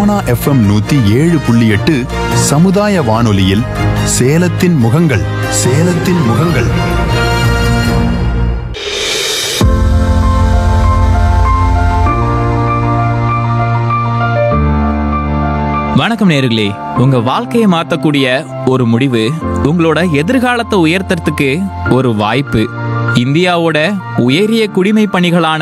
Sona FM நூத்தி ஏழு புள்ளி எட்டு சமுதாய வானொலியில் சேலத்தின் முகங்கள் சேலத்தின் முகங்கள் வணக்கம் நேர்களே உங்க வாழ்க்கையை மாத்தக்கூடிய ஒரு முடிவு உங்களோட எதிர்காலத்தை உயர்த்தறதுக்கு ஒரு வாய்ப்பு இந்தியாவோட உயரிய குடிமை பணிகளான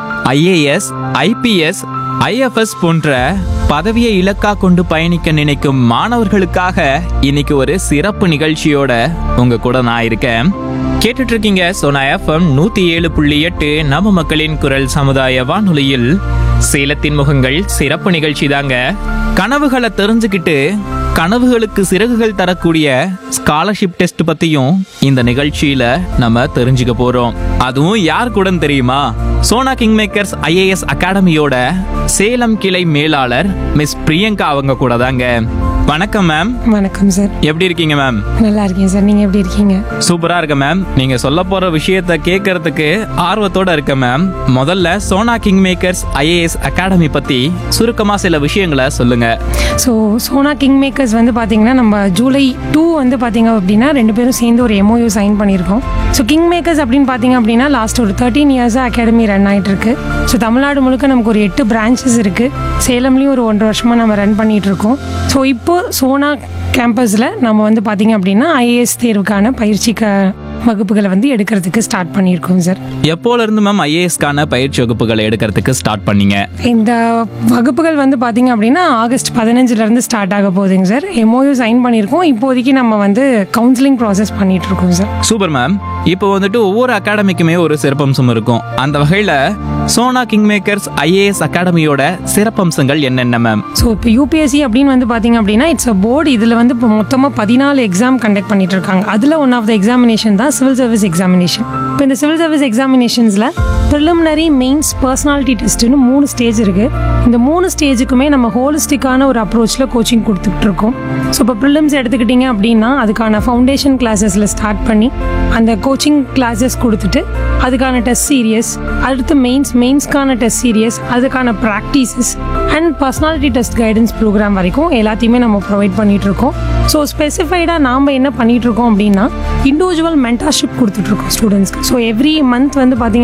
ஐஏஎஸ் ஐபிஎஸ் ஐஎஃப்எஸ் போன்ற பதவியை இலக்கா கொண்டு பயணிக்க நினைக்கும் மாணவர்களுக்காக இன்னைக்கு ஒரு சிறப்பு நிகழ்ச்சியோட உங்க கூட நான் இருக்கேன் கேட்டுட்டு இருக்கீங்க சோனா எஃப்எம் நூத்தி ஏழு புள்ளி எட்டு நம்ம மக்களின் குரல் சமுதாய வானொலியில் சேலத்தின் முகங்கள் சிறப்பு நிகழ்ச்சி தாங்க கனவுகளை தெரிஞ்சுக்கிட்டு கனவுகளுக்கு சிறகுகள் தரக்கூடிய ஸ்காலர்ஷிப் டெஸ்ட் பத்தியும் இந்த நிகழ்ச்சியில நம்ம தெரிஞ்சுக்க போறோம் அதுவும் யார் கூட தெரியுமா சோனா கிங் மேக்கர்ஸ் ஐஏஎஸ் அகாடமியோட சேலம் கிளை மேலாளர் மிஸ் பிரியங்கா அவங்க கூட தாங்க வணக்கம் மேம் வணக்கம் சார் எப்படி இருக்கீங்க மேம் நல்லா இருக்கேன் சார் நீங்க எப்படி இருக்கீங்க சூப்பரா இருக்க மேம் நீங்க சொல்ல போற விஷயத்த கேட்கறதுக்கு ஆர்வத்தோட இருக்க மேம் முதல்ல Sona king makers IAS academy பத்தி சுருக்கமா சில விஷயங்களை சொல்லுங்க ஸோ சோனா கிங் மேக்கர்ஸ் வந்து பார்த்தீங்கன்னா நம்ம ஜூலை டூ வந்து பார்த்தீங்க அப்படின்னா ரெண்டு பேரும் சேர்ந்து ஒரு எம்ஓயூ சைன் பண்ணியிருக்கோம் ஸோ கிங் மேக்கர்ஸ் அப்படின்னு பார்த்தீங்க அப்படின்னா லாஸ்ட் ஒரு தேர்ட்டீன் இயர்ஸாக அகாடமி ரன் ஆயிட்டு இருக்கு ஸோ தமிழ்நாடு முழுக்க நமக்கு ஒரு எட்டு பிரான்ச்சஸ் இருக்கு சேலம்லேயும் ஒரு ஒன்றரை வருஷமாக நம்ம ரன் பண்ணிட்டு இருக்கோம் ஸோ இப்போ சோனா கேம்பஸில் நம்ம வந்து பார்த்தீங்க அப்படின்னா ஐஏஎஸ் தேர்வுக்கான பயிற்சி க வகுப்புகளை வந்து எடுக்கிறதுக்கு ஸ்டார்ட் பண்ணியிருக்கோம் சார் எப்போல இருந்து மேம் ஐஏஎஸ்க்கான பயிற்சி வகுப்புகளை எடுக்கிறதுக்கு ஸ்டார்ட் பண்ணீங்க இந்த வகுப்புகள் வந்து பார்த்தீங்க அப்படின்னா ஆகஸ்ட் பதினஞ்சுலேருந்து ஸ்டார்ட் ஆக போகுதுங்க சார் எம்ஓயூ சைன் பண்ணியிருக்கோம் இப்போதைக்கு நம்ம வந்து கவுன்சிலிங் ப்ராசஸ் பண்ணிட்டு இருக்கோம் சார் சூப்பர் மேம் இப்போ வந்துட்டு ஒவ்வொரு அகாடமிக்குமே ஒரு சிறப்பம்சம் இருக்கும் அந்த வகையில சோனா கிங் மேக்கர்ஸ் ஐஏஎஸ் அகாடமியோட சிறப்பம்சங்கள் என்னென்ன மேம் ஸோ இப்போ யூபிஎஸ்சி அப்படின்னு வந்து பார்த்தீங்க அப்படின்னா இட்ஸ் அ போர்டு இதில் வந்து இப்போ மொத்தமாக பதினாலு எக்ஸாம் கண்டக்ட் பண்ணிட்டு இருக்காங்க அதில் ஒன் ஆஃப் த எக்ஸாமினேஷன் தான் சிவில் சர்வீஸ் எக்ஸாமினேஷன் இப்போ இந்த சிவில் சர்வீஸ் எக்ஸாமினேஷன்ஸில் ப்ரிலிமினரி மெயின்ஸ் பர்சனாலிட்டி டெஸ்ட்னு மூணு ஸ்டேஜ் இருக்குது இந்த மூணு ஸ்டேஜுக்குமே நம்ம ஹோலிஸ்டிக்கான ஒரு அப்ரோச்சில் கோச்சிங் கொடுத்துட்டு இருக்கோம் ஸோ இப்போ ப்ரிலிம்ஸ் எடுத்துக்கிட்டிங்க அப்படின்னா அதுக்கான ஃபவுண்டேஷன் கிளாஸஸில் ஸ்டார்ட் பண்ணி அந்த கோச்சிங் கிளாஸஸ் கொடுத்துட்டு அதுக்கான டெஸ்ட் சீரியஸ் அடுத்து மெயின்ஸ் மெயின்ஸ்க்கான டெஸ்ட் சீரியஸ் அதுக்கான practices and personality test guidance program வரைக்கும் எல்லாத்தையுமே நம்ம ப்ரொவைட் பண்ணிட்டு இருக்கோம் ஸோ ஸ்பெசிஃபைடாக நாம் என்ன பண்ணிட்டு இருக்கோம் அப்படின்னா இண்டிவிஜுவல் மென்டர்ஷிப் கொடுத்துட்ருக்கோம் ஸ்டூடெண்ட்ஸ்க்கு ஸோ எவ்ரி மந்த் வந்து பார்த்தீங்க